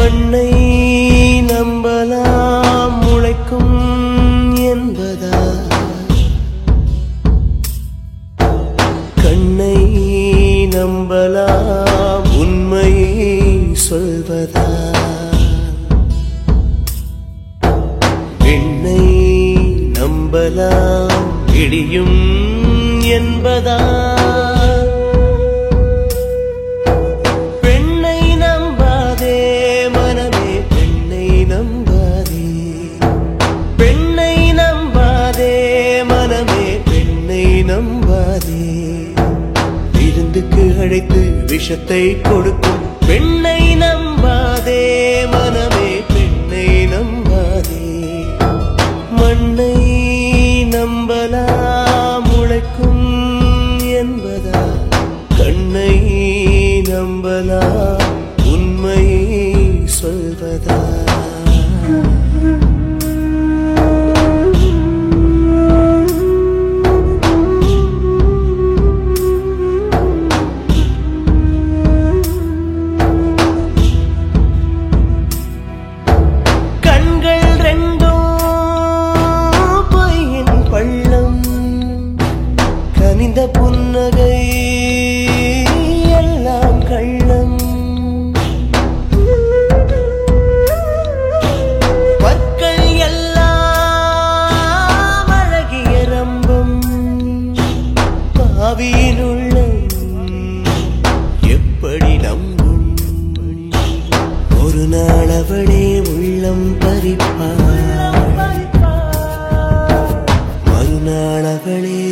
மண்ணை நம்பலாம் முளைக்கும் என்பதா கண்ணை நம்பலாம் உண்மை சொல்வதா பெண்ணை நம்பலாம் இடியும் என்பதா பெண்ணை நம்பாதே மனமே பெண்ணை நம்பாதே பெண்ணை நம்பாதே மனமே பெண்ணை நம்பாதே விருந்துக்கு அழைத்து விஷத்தை கொடுக்கும் பெண்ணை நம்பாதே மனமே பெண்ணை நம்பாதே மண்ணை நம்பலாம் முளைக்கும் என்பதா கண்ணை நம்பலாம் உண்மை சொல்வதா கண்கள் ரெண்டும் பொய்யின் பள்ளம் கனிந்த புன்னகை எல்லாம் கள்ளம் பற்கள் எல்லாம் அழகிய ரம்பம் பாவியின் உள்ளம் எப்படி நம்பும் ஒரு நாள் அவளே உள்ளம் பறிப்பாள் மறுநாள் அவளே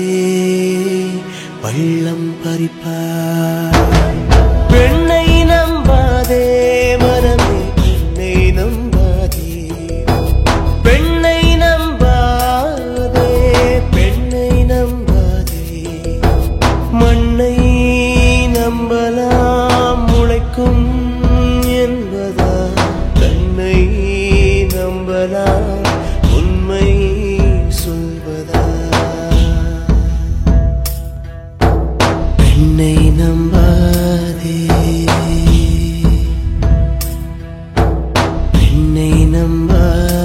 பள்ளம் பறிப்பாள் பெண்ணை நம்பாதே மனமே பெண்ணை நம்பாதே பெண்ணை நம்பாதே பெண்ணை நம்பாதே மண்ணை நம்பலாம் முளைக்கும் என்பதா தன்னை நம்பலாம் உண்மை சொல்வதா பெண்ணை நம்பாதே பெண்ணை நம்பாதே